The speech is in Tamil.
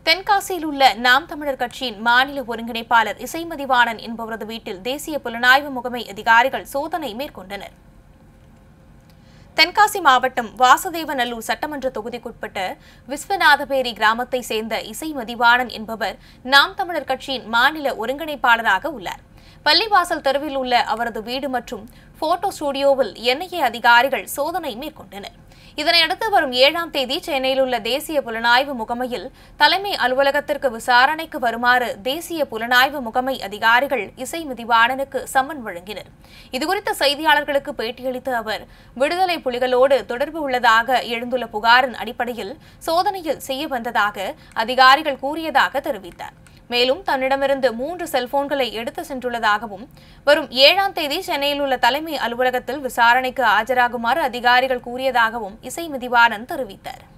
தென்காசியில் உள்ள நாம் தமிழர் கட்சியின் மாநில ஒருங்கிணைப்பாளர் இசைமதிவாணன் என்பவரது வீட்டில் தேசிய புலனாய்வு முகமை அதிகாரிகள் சோதனை மேற்கொண்டனர் தென்காசி மாவட்டம் வாசுதேவநல்லூர் சட்டமன்ற தொகுதிக்குட்பட்ட விஸ்வநாதபேரி கிராமத்தை சேர்ந்த இசை மதிவாணன் என்பவர் நாம் தமிழர் கட்சியின் மாநில ஒருங்கிணைப்பாளராக உள்ளார் பள்ளிவாசல் தெருவில் உள்ள அவரது வீடு மற்றும் போட்டோ ஸ்டுடியோவில் என்ஐஏ அதிகாரிகள் சோதனை மேற்கொண்டனர் இதனையடுத்து வரும் ஏழாம் தேதி சென்னையில் உள்ள தேசிய புலனாய்வு முகமையில் தலைமை அலுவலகத்திற்கு விசாரணைக்கு வருமாறு தேசிய புலனாய்வு முகமை அதிகாரிகள் இசை மிதிவாணனுக்கு சம்மன் வழங்கினர் இதுகுறித்த செய்தியாளர்களுக்கு பேட்டியளித்த அவர் விடுதலை புலிகளோடு தொடர்பு உள்ளதாக எழுந்துள்ள புகாரின் அடிப்படையில் சோதனையில் செய்ய வந்ததாக அதிகாரிகள் கூறியதாக தெரிவித்தார் மேலும் தன்னிடமிருந்து மூன்று செல்போன்களை எடுத்து சென்றுள்ளதாகவும் வரும் ஏழாம் தேதி சென்னையில் உள்ள தலைமை அலுவலகத்தில் விசாரணைக்கு ஆஜராகுமாறு அதிகாரிகள் கூறியதாகவும் இசை மிதிவாணன் தெரிவித்தார்